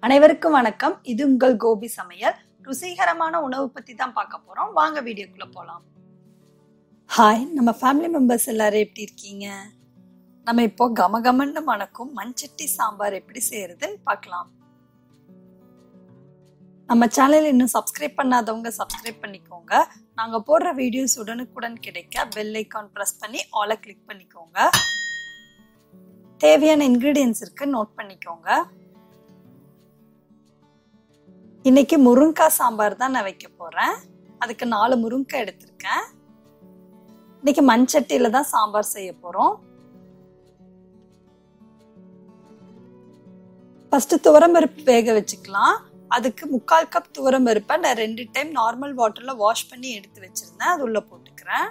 அனைவருக்கும் வணக்கம் இது உங்கள் கோபி சமையல் ருசிகரமான உணவு பத்தி தான் பார்க்க போறோம் வாங்க வீடியோக்குள்ள போலாம் ஹாய் நம்ம ஃபேமிலி மெம்பர்ஸ் எல்லாரும் எப்படி இருக்கீங்க நம்ம இப்போ கமகமன்னு மணக்கும் மண்சட்டி சாம்பார் எப்படி செய்யறதுன்னு பார்க்கலாம் நம்ம சேனல் இன்னும் சப்ஸ்கிரைப் பண்ணாதவங்க சப்ஸ்கிரைப் பண்ணிக்கோங்க நாங்க போடுற வீடியோஸ் உடனுக்குடன் கிடைக்க பெல் ஐக்கான் ப்ரெஸ் பண்ணி ஆலை கிளிக் பண்ணிக்கோங்க தேவையான இன்கிரீடியன்ஸ் இருக்கு நோட் பண்ணிக்கோங்க இன்னைக்கு முருங்காய் சாம்பார் தான் நான் வைக்க போறேன் அதுக்கு நாலு முருங்காய் எடுத்திருக்கேன் இன்னைக்கு மண் சட்டியில தான் சாம்பார் செய்ய போறோம் ஃபர்ஸ்ட் துவரம்பருப்பு வேக வச்சுக்கலாம் அதுக்கு முக்கால் கப் துவரம்பருப்பை நான் ரெண்டு டைம் நார்மல் வாட்டர்ல வாஷ் பண்ணி எடுத்து வச்சிருந்தேன் அது உள்ள போட்டுக்கிறேன்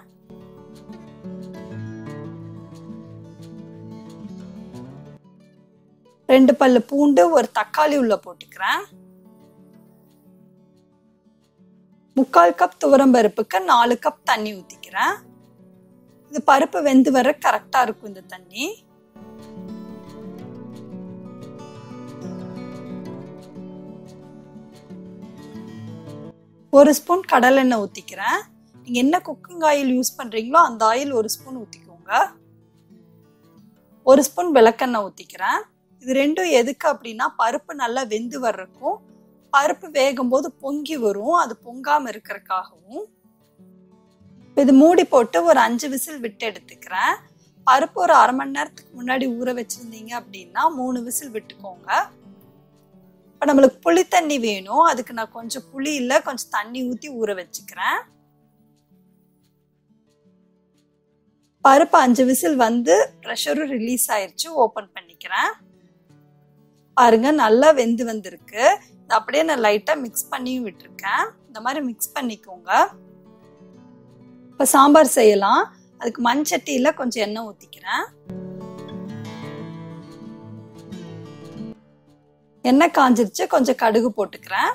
ரெண்டு பல்லு பூண்டு ஒரு தக்காளி உள்ள போட்டுக்கிறேன் முக்கால் கப் துவரம் பருப்புக்கு நாலு கப் தண்ணி ஊத்திக்கிறேன் இது பருப்பு வெந்து வர கரெக்டா இருக்கும் இந்த தண்ணி ஒரு ஸ்பூன் கடலை எண்ணெய் ஊத்திக்கிறேன் நீங்க என்ன குக்கிங் ஆயில் யூஸ் பண்றீங்களோ அந்த ஆயில் ஒரு ஸ்பூன் ஊத்திக்கோங்க ஒரு ஸ்பூன் விளக்கெண்ணெய் ஊத்திக்கிறேன் இது ரெண்டும் எதுக்கு அப்படின்னா பருப்பு நல்லா வெந்து வர்றதுக்கும் பருப்பு வேகும் போது பொங்கி வரும் அது பொங்காம இருக்கிறதுக்காகவும் இது மூடி போட்டு ஒரு அஞ்சு விசில் விட்டு எடுத்துக்கிறேன் பருப்பு ஒரு அரை மணி நேரத்துக்கு முன்னாடி ஊற வச்சிருந்தீங்க அப்படின்னா மூணு விசில் விட்டுக்கோங்க இப்போ நம்மளுக்கு புளி தண்ணி வேணும் அதுக்கு நான் கொஞ்சம் புளி இல்லை கொஞ்சம் தண்ணி ஊற்றி ஊற வச்சுக்கிறேன் பருப்பு அஞ்சு விசில் வந்து ப்ரெஷரும் ரிலீஸ் ஆயிடுச்சு ஓப்பன் பண்ணிக்கிறேன் பாருங்க நல்லா வெந்து வந்திருக்கு அப்படியே நான் லைட்டாக மிக்ஸ் பண்ணியும் விட்டுருக்கேன் இந்த மாதிரி மிக்ஸ் பண்ணிக்கோங்க இப்போ சாம்பார் செய்யலாம் அதுக்கு மண் சட்டியில் கொஞ்சம் எண்ணெய் ஊற்றிக்கிறேன் எண்ணெய் காஞ்சிருச்சு கொஞ்சம் கடுகு போட்டுக்கிறேன்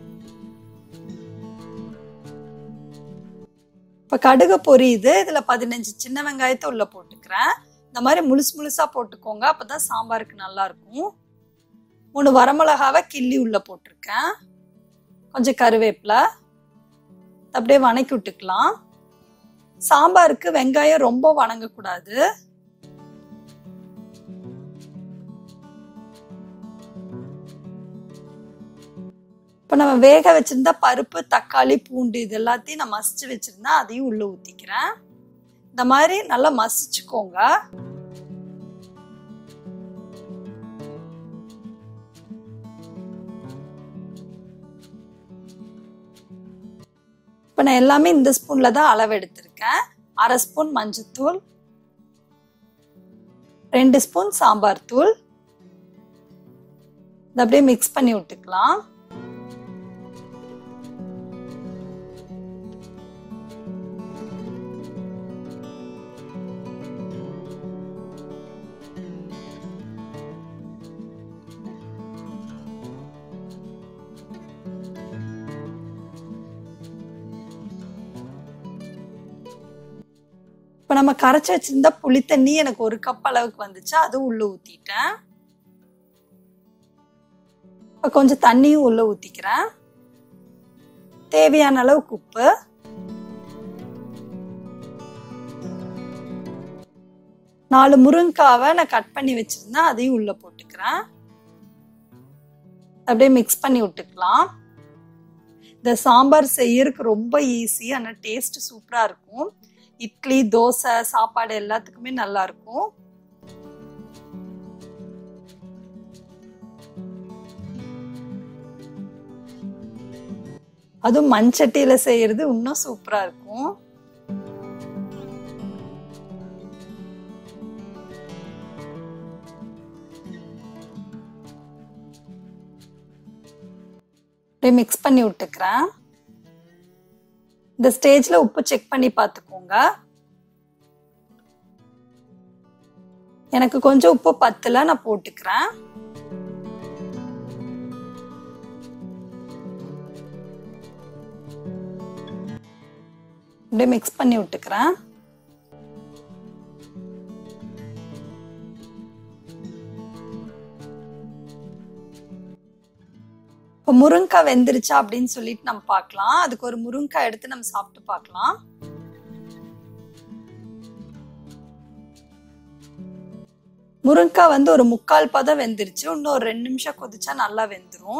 இப்போ கடுகு பொரியுது இதில் பதினஞ்சு சின்ன வெங்காயத்தை உள்ள போட்டுக்கிறேன் இந்த மாதிரி முழுசு முழுசாக போட்டுக்கோங்க அப்போ தான் சாம்பாருக்கு நல்லா இருக்கும் மூணு வரமிளகாவை கிள்ளி உள்ள போட்டிருக்கேன் கொஞ்சம் கருவேப்பிலை அப்படியே வணக்கி விட்டுக்கலாம் சாம்பாருக்கு வெங்காயம் ரொம்ப வணங்கக்கூடாது இப்போ நம்ம வேக வச்சிருந்தா பருப்பு தக்காளி பூண்டு இது எல்லாத்தையும் நான் மசிச்சு வச்சிருந்தா அதையும் உள்ள ஊத்திக்கிறேன் இந்த மாதிரி நல்லா மசிச்சுக்கோங்க இப்போ நான் எல்லாமே இந்த ஸ்பூன்ல தான் அளவு எடுத்திருக்கேன் அரை ஸ்பூன் மஞ்சத்தூள் ரெண்டு ஸ்பூன் சாம்பார் தூள் இதை அப்படியே மிக்ஸ் பண்ணி விட்டுக்கலாம் இப்போ நம்ம கரைச்சி வச்சிருந்த புளி தண்ணி எனக்கு ஒரு கப் அளவுக்கு வந்துச்சு அதுவும் உள்ள ஊத்திட்டேன் இப்போ கொஞ்சம் தண்ணியும் உள்ள ஊத்திக்கிறேன் தேவையான அளவுக்கு உப்பு நாலு முருங்காவை நான் கட் பண்ணி வச்சிருந்தேன் அதையும் உள்ள போட்டுக்கிறேன் அப்படியே மிக்ஸ் பண்ணி விட்டுக்கலாம் இந்த சாம்பார் செய்யறதுக்கு ரொம்ப ஈஸி ஆனால் டேஸ்ட் சூப்பராக இருக்கும் இட்லி தோசை சாப்பாடு எல்லாத்துக்குமே நல்லா இருக்கும் அதுவும் மண் சட்டியில செய்யறது இன்னும் சூப்பரா இருக்கும் மிக்ஸ் பண்ணி விட்டுக்கிறேன் இந்த ஸ்டேஜ்ல உப்பு செக் பண்ணி பார்த்துக்கோங்க எனக்கு கொஞ்சம் உப்பு பத்துல நான் போட்டுக்கிறேன் அப்படியே மிக்ஸ் பண்ணி விட்டுக்கிறேன் இப்போ முருங்காய் வெந்துருச்சா அப்படின்னு சொல்லிட்டு நம்ம பார்க்கலாம் அதுக்கு ஒரு முருங்காய் எடுத்து நம்ம சாப்பிட்டு பார்க்கலாம் முருங்காய் வந்து ஒரு முக்கால் பதம் வெந்துருச்சு இன்னும் ஒரு ரெண்டு நிமிஷம் கொதிச்சா நல்லா வெந்துரும்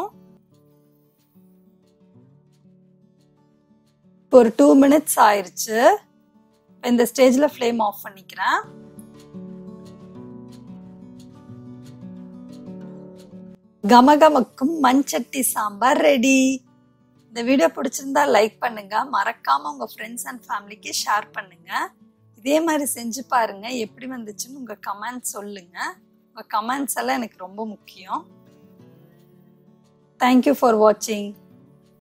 இப்போ ஒரு டூ மினிட்ஸ் ஆயிருச்சு இந்த ஸ்டேஜ்ல ஃப்ளேம் ஆஃப் பண்ணிக்கிறேன் கமகமக்கும் மண்சட்டி சாம்பார் ரெடி இந்த வீடியோ பிடிச்சிருந்தா லைக் பண்ணுங்க மறக்காம உங்க ஃப்ரெண்ட்ஸ் அண்ட் ஃபேமிலிக்கு ஷேர் பண்ணுங்க இதே மாதிரி செஞ்சு பாருங்க எப்படி வந்துச்சுன்னு உங்க கமெண்ட்ஸ் சொல்லுங்க உங்க கமெண்ட்ஸ் எல்லாம் எனக்கு ரொம்ப முக்கியம் தேங்க்யூ ஃபார் வாட்சிங்